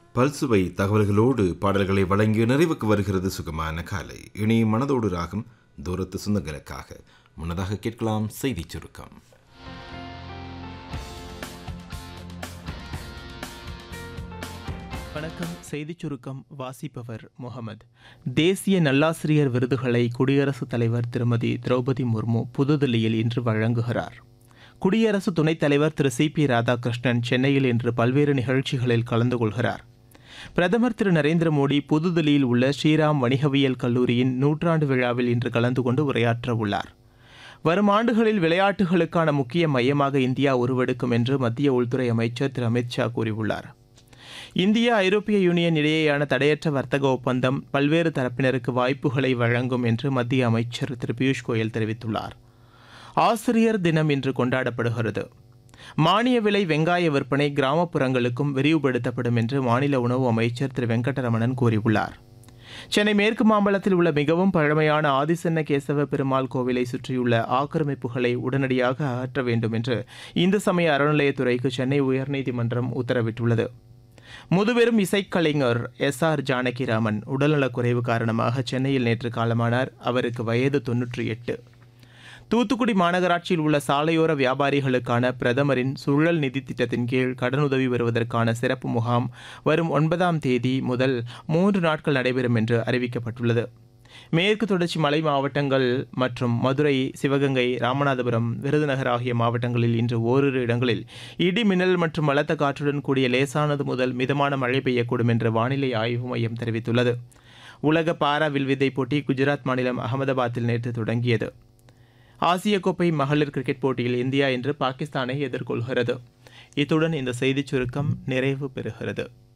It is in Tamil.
பல்சுவை தகவல்களோடு பாடல்களை வழங்கிய நிறைவுக்கு வருகிறது சுகமான காலை இனி மனதோடு ராகம் தூரத்து சொந்தங்களுக்காக முன்னதாக கேட்கலாம் செய்திச் சுருக்கம் வணக்கம் செய்திச் சுருக்கம் வாசிப்பவர் முகமது தேசிய நல்லாசிரியர் விருதுகளை குடியரசுத் தலைவர் திருமதி திரௌபதி முர்மு புதுதில்லியில் இன்று வழங்குகிறார் குடியரசு துணைத் தலைவர் திரு சி பி ராதாகிருஷ்ணன் சென்னையில் இன்று பல்வேறு நிகழ்ச்சிகளில் கலந்து கொள்கிறார் பிரதமர் திரு நரேந்திர மோடி புதுதில்லியில் உள்ள ஸ்ரீராம் வணிகவியல் கல்லூரியின் நூற்றாண்டு விழாவில் இன்று கலந்து கொண்டு உரையாற்ற உள்ளார் வரும் ஆண்டுகளில் விளையாட்டுகளுக்கான முக்கிய மையமாக இந்தியா உருவெடுக்கும் என்று மத்திய உள்துறை அமைச்சர் திரு அமித் ஷா கூறியுள்ளார் இந்தியா ஐரோப்பிய யூனியன் இடையேயான தடையற்ற வர்த்தக ஒப்பந்தம் பல்வேறு தரப்பினருக்கு வாய்ப்புகளை வழங்கும் என்று மத்திய அமைச்சர் திரு பியூஷ் கோயல் தெரிவித்துள்ளார் ஆசிரியர் தினம் இன்று கொண்டாடப்படுகிறது மானிய விலை வெங்காய விற்பனை கிராமப்புறங்களுக்கும் விரிவுபடுத்தப்படும் என்று மாநில உணவு அமைச்சர் திரு வெங்கடரமணன் கூறியுள்ளார் சென்னை மேற்கு மாம்பலத்தில் உள்ள மிகவும் பழமையான ஆதிசன்ன கேசவ பெருமாள் கோவிலை சுற்றியுள்ள ஆக்கிரமிப்புகளை உடனடியாக அகற்ற வேண்டும் என்று இந்து சமய அறநிலையத்துறைக்கு சென்னை உயர்நீதிமன்றம் உத்தரவிட்டுள்ளது முதுபெரும் இசைக்கலைஞர் எஸ் ஆர் ஜானகிராமன் உடல்நலக்குறைவு காரணமாக சென்னையில் நேற்று காலமானார் அவருக்கு வயது தொன்னூற்றி எட்டு தூத்துக்குடி மாநகராட்சியில் உள்ள சாலையோர வியாபாரிகளுக்கான பிரதமரின் சுழல் நிதி திட்டத்தின் கீழ் கடனுதவி பெறுவதற்கான சிறப்பு முகாம் வரும் ஒன்பதாம் தேதி முதல் மூன்று நாட்கள் நடைபெறும் என்று அறிவிக்கப்பட்டுள்ளது மேற்கு தொடர்ச்சி மலை மாவட்டங்கள் மற்றும் மதுரை சிவகங்கை ராமநாதபுரம் விருதுநகர் ஆகிய மாவட்டங்களில் இன்று ஓரிரு இடங்களில் இடி மின்னல் மற்றும் பலத்த காற்றுடன் கூடிய லேசானது முதல் மிதமான மழை பெய்யக்கூடும் என்று வானிலை ஆய்வு மையம் தெரிவித்துள்ளது உலக பாரா வில்வித்தை போட்டி குஜராத் மாநிலம் அகமதாபாத்தில் நேற்று தொடங்கியது ஆசிய கோப்பை மகளிர் கிரிக்கெட் போட்டியில் இந்தியா இன்று பாகிஸ்தானை எதிர்கொள்கிறது இத்துடன் இந்த செய்திச் சுருக்கம் நிறைவு பெறுகிறது